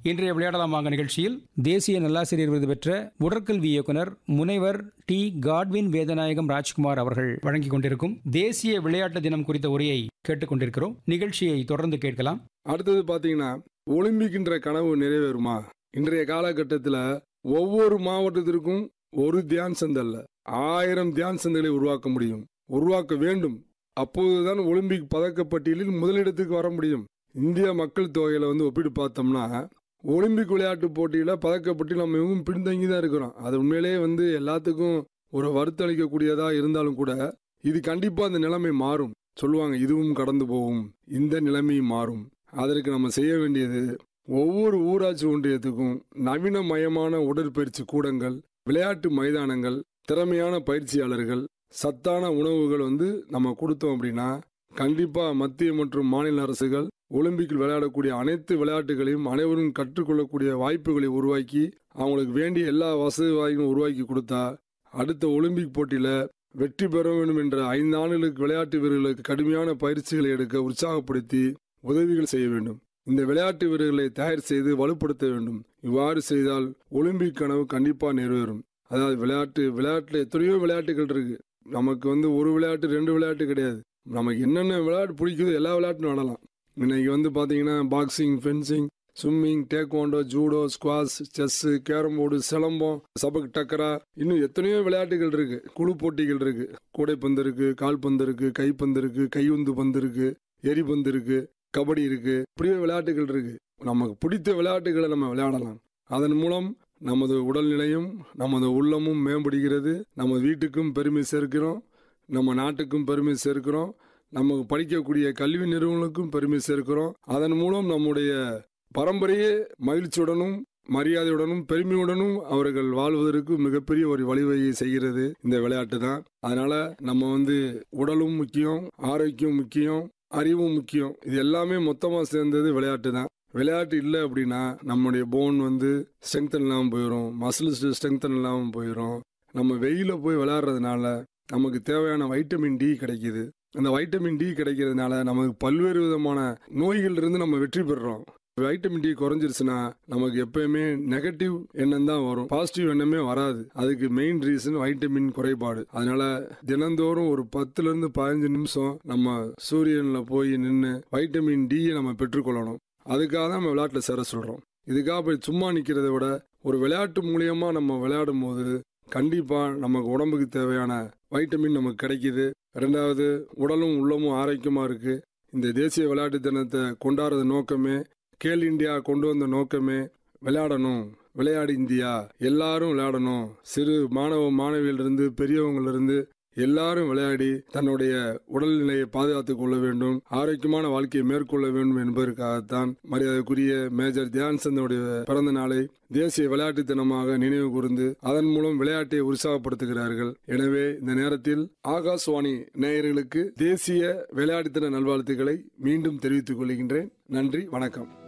இன்றைய விளையாடலாம் வாங்க நிகழ்ச்சியில் தேசிய நல்லாசிரியர் விருது பெற்ற உடற்கல்வி இயக்குனர் முனைவர் டி காட்வின் வேதநாயகம் ராஜ்குமார் அவர்கள் வழங்கிக் கொண்டிருக்கும் தேசிய விளையாட்டு தினம் குறித்த உரையை கேட்டுக்கொண்டிருக்கிறோம் நிகழ்ச்சியை தொடர்ந்து கேட்கலாம் அடுத்தது பாத்தீங்கன்னா ஒலிம்பிக்ன்ற கனவு நிறைவேறுமா இன்றைய காலகட்டத்தில் ஒவ்வொரு மாவட்டத்திற்கும் ஒரு தியான் சந்த் அல்ல ஆயிரம் தியான் சந்தைகளை உருவாக்க முடியும் உருவாக்க வேண்டும் அப்போதுதான் ஒலிம்பிக் பதக்கப்பட்டியலில் முதலிடத்துக்கு வர முடியும் இந்திய மக்கள் தொகையில வந்து ஒப்பிட்டு பார்த்தோம்னா ஒலிம்பிக் விளையாட்டு போட்டியில பதக்கப்பட்டியல் நம்ம இவங்க பின்தங்கி தான் இருக்கிறோம் அது உண்மையிலேயே வந்து எல்லாத்துக்கும் ஒரு வருத்தளிக்கக்கூடியதா இருந்தாலும் கூட இது கண்டிப்பா அந்த நிலைமை மாறும் சொல்லுவாங்க இதுவும் கடந்து போகும் இந்த நிலைமை மாறும் அதற்கு நம்ம செய்ய வேண்டியது ஒவ்வொரு ஊராட்சி ஒன்றியத்துக்கும் நவீனமயமான உடற்பயிற்சி கூடங்கள் விளையாட்டு மைதானங்கள் திறமையான பயிற்சியாளர்கள் சத்தான உணவுகள் வந்து நம்ம கொடுத்தோம் அப்படின்னா கண்டிப்பா மத்திய மற்றும் மாநில அரசுகள் ஒலிம்பிக்கில் விளையாடக்கூடிய அனைத்து விளையாட்டுகளையும் அனைவரும் கற்றுக்கொள்ளக்கூடிய வாய்ப்புகளை உருவாக்கி அவங்களுக்கு வேண்டிய எல்லா வசதி வாய்ப்பும் உருவாக்கி கொடுத்தா அடுத்த ஒலிம்பிக் போட்டியில வெற்றி பெற வேண்டும் என்ற ஐந்து ஆண்டுகளுக்கு விளையாட்டு வீரர்களுக்கு கடுமையான பயிற்சிகளை எடுக்க உற்சாகப்படுத்தி உதவிகள் செய்ய வேண்டும் இந்த விளையாட்டு வீரர்களை தயார் செய்து வலுப்படுத்த வேண்டும் இவ்வாறு செய்தால் ஒலிம்பிக் கனவு கண்டிப்பா நிறைவேறும் அதாவது விளையாட்டு விளையாட்டுல எத்தனையோ விளையாட்டுகள் இருக்கு நமக்கு வந்து ஒரு விளையாட்டு ரெண்டு விளையாட்டு கிடையாது நமக்கு என்னென்ன விளையாட்டு பிடிக்குதோ எல்லா விளையாட்டும் விளாடலாம் இன்னைக்கு வந்து பாத்தீங்கன்னா boxing fencing swimming taekwondo judo squash chess carrom board silambam sepak takraw இன்னும் எத்தனையோ விளையாட்டுகள் இருக்கு குழு போட்டிகள் இருக்கு கூடைப்பந்து இருக்கு கால்பந்து இருக்கு கைப்பந்து இருக்கு கையுந்து பந்து இருக்கு எரிபந்து இருக்கு கபடி இருக்கு இப்படியே விளையாட்டுகள் இருக்கு நமக்கு பிடித்த விளையாட்டுகளை நம்ம விளையாடலாம் அதன் மூலம் நமது உடல்நிலையும் நமது உள்ளமும் மேம்படுகிறது நம்ம வீட்டுக்கும் பெருமை சேர்க்கிறோம் நம்ம நாட்டுக்கும் பெருமை சேர்க்கிறோம் நமக்கு படிக்கக்கூடிய கல்வி நிறுவனங்களுக்கும் பெருமை சேர்க்கிறோம் அதன் மூலம் நம்முடைய பரம்பரையே மகிழ்ச்சியுடனும் மரியாதையுடனும் பெருமையுடனும் அவர்கள் வாழ்வதற்கு மிகப்பெரிய ஒரு வழிவகையை செய்கிறது இந்த விளையாட்டு தான் அதனால நம்ம வந்து உடலும் முக்கியம் ஆரோக்கியம் முக்கியம் அறிவும் முக்கியம் இது எல்லாமே மொத்தமா சேர்ந்தது விளையாட்டு தான் விளையாட்டு இல்லை அப்படின்னா நம்முடைய போன் வந்து ஸ்ட்ரென்தன் இல்லாமல் போயிடும் மசில்ஸ் ஸ்ட்ரென்தன் இல்லாமல் போயிடும் நம்ம வெயில போய் விளையாடுறதுனால நமக்கு தேவையான வைட்டமின் டி கிடைக்குது அந்த வைட்டமின் டி கிடைக்கிறதுனால நமக்கு பல்வேறு விதமான நோய்கள் இருந்து நம்ம வெற்றி பெறுறோம் வைட்டமின் டி குறைஞ்சிருச்சுன்னா நமக்கு எப்பயுமே நெகட்டிவ் எண்ணம் தான் வரும் பாசிட்டிவ் எண்ணமே வராது அதுக்கு மெயின் ரீசன் வைட்டமின் குறைபாடு அதனால தினந்தோறும் ஒரு பத்துல இருந்து பதினஞ்சு நிமிஷம் நம்ம சூரியன்ல போய் நின்று வைட்டமின் டியை நம்ம பெற்றுக்கொள்ளணும் அதுக்காக தான் நம்ம விளையாட்டுல சேர சொல்றோம் இதுக்காக போய் சும்மா நிக்கிறதை விட ஒரு விளையாட்டு மூலியமா நம்ம விளையாடும் போது கண்டிப்பா நமக்கு உடம்புக்கு தேவையான வைட்டமின் நமக்கு கிடைக்குது ரெண்டாவது உடலும் உள்ளமும் ஆரோக்கியமா இருக்கு இந்த தேசிய விளையாட்டு தினத்தை கொண்டாடுறது நோக்கமே கேல் இந்தியா கொண்டு வந்த நோக்கமே விளையாடணும் விளையாடு இந்தியா எல்லாரும் விளையாடணும் சிறு மாணவ மாணவியிலிருந்து பெரியவங்களிருந்து எல்லாரும் விளையாடி தன்னுடைய உடல்நிலையை பாதுகாத்துக் கொள்ள வேண்டும் ஆரோக்கியமான வாழ்க்கையை மேற்கொள்ள வேண்டும் என்பதற்காகத்தான் மரியாதைக்குரிய மேஜர் தியான் சந்தனுடைய பிறந்த நாளை தேசிய விளையாட்டு தினமாக நினைவு கூர்ந்து அதன் மூலம் விளையாட்டை உற்சாகப்படுத்துகிறார்கள் எனவே இந்த நேரத்தில் ஆகாஷ்வாணி நேயர்களுக்கு தேசிய விளையாட்டு தின நல்வாழ்த்துக்களை மீண்டும் தெரிவித்துக் கொள்கின்றேன் நன்றி வணக்கம்